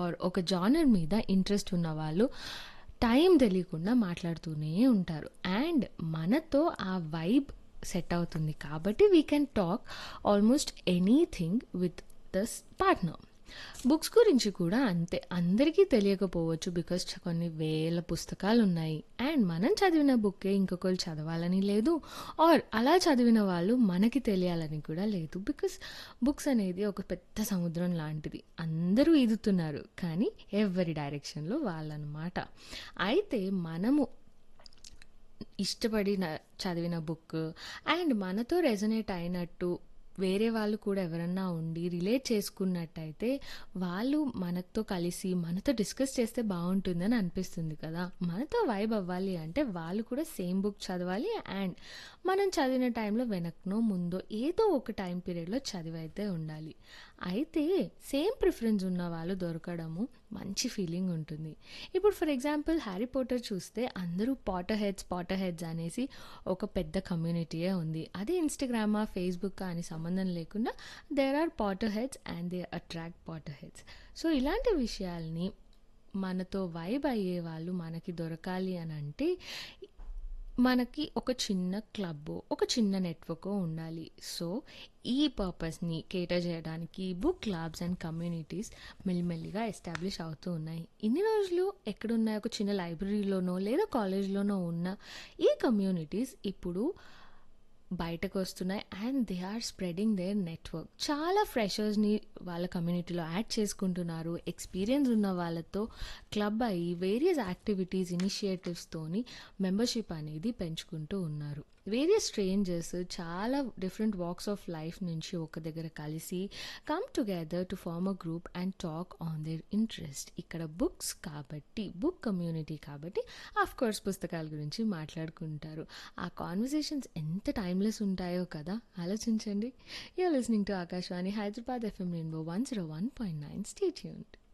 are ఒక genre మీద interest ఉన్న వాళ్ళు టైం తెలియకుండా మాట్లాడుతూనే ఉంటారు అండ్ మనతో ఆ వైబ్ సెట్ అవుతుంది కాబట్టి we can talk almost anything with this partner books గురించి కూడా అంతే అందరికీ తెలియకపోవచ్చు బికాస్ కొన్ని వేల పుస్తకాలు ఉన్నాయి అండ్ మనం చదివిన బుక్కే ఇంకొకరు చదవాలని లేదు ఆర్ అలా చదివిన వాళ్ళు మనకి తెలియాలని కూడా లేదు బికాస్ బుక్స్ అనేది ఒక పెద్ద సముద్రం లాంటిది అందరూ ఈదుతున్నారు కానీ ఎవరి డైరెక్షన్లో వాళ్ళనమాట అయితే మనము ఇష్టపడి న- చదివిన బుక్ అండ్ మనతో రెజనేట్ అయినట్టు వేరే వాళ్ళు కూడా ఎవరన్నా ఉండి రిలేట్ చేసుకున్నట్టయితే వాళ్ళు మనతో కలిసి మనతో డిస్కస్ చేస్తే బాగుంటుందని అనిపిస్తుంది కదా మనతో వైబ్ అవ్వాలి అంటే వాళ్ళు కూడా సేమ్ బుక్ చదవాలి అండ్ మనం చదివిన టైంలో వెనక్నో ముందో ఏదో ఒక టైం పీరియడ్లో చదివైతే ఉండాలి అయితే సేమ్ ప్రిఫరెన్స్ ఉన్న వాళ్ళు దొరకడము మంచి ఫీలింగ్ ఉంటుంది ఇప్పుడు ఫర్ ఎగ్జాంపుల్ హ్యారీ పోటర్ చూస్తే అందరూ పాటర్ హెడ్స్ పాటర్ హెడ్స్ అనేసి ఒక పెద్ద కమ్యూనిటీయే ఉంది అదే ఇన్స్టాగ్రామా ఫేస్బుక్ అని సంబంధం లేకుండా there are Potterheads and they attract Potterheads so ఇలాంటి విషయాల్ని మనతో వైబ్ అయ్యే వాళ్ళు మనకి దొరకాలి అని అంటే మనకి ఒక చిన్న క్లబ్ ఒక చిన్న నెట్వర్క్ ఉండాలి సో ఈ పర్పస్ని కేటర్ చేయడానికి బుక్ క్లబ్స్ అండ్ కమ్యూనిటీస్ మెల్లిమెల్లిగా ఎస్టాబ్లిష్ అవుతూ ఉన్నాయి ఇన్ని రోజులు ఎక్కడున్నాయి ఒక చిన్న లైబ్రరీలోనో లేదా కాలేజ్లోనో ఉన్న ఈ కమ్యూనిటీస్ ఇప్పుడు బయటకు వస్తున్నాయి and they are spreading their network చాలా ఫ్రెషర్స్ని వాళ్ళ కమ్యూనిటీలో యాడ్ చేసుకుంటున్నారు ఎక్స్పీరియన్స్ ఉన్న వాళ్ళతో క్లబ్ అయ్యి వేరియస్ యాక్టివిటీస్ ఇనిషియేటివ్స్తోని మెంబర్షిప్ అనేది పెంచుకుంటూ ఉన్నారు వేరియస్ స్ట్రేంజర్స్ చాలా డిఫరెంట్ వాక్స్ ఆఫ్ లైఫ్ నుంచి ఒక దగ్గర కలిసి come together to form a group and talk on their interest ఇక్కడ బుక్స్ కాబట్టి బుక్ కమ్యూనిటీ కాబట్టి ఆఫ్ కోర్స్ పుస్తకాల గురించి మాట్లాడుకుంటారు ఆ కాన్వర్సేషన్స్ ఎంత టైమ్లెస్ ఉంటాయో కదా ఆలోచించండి you're listening to Akashvani Hyderabad FM rainbow one zero one point nine stay tune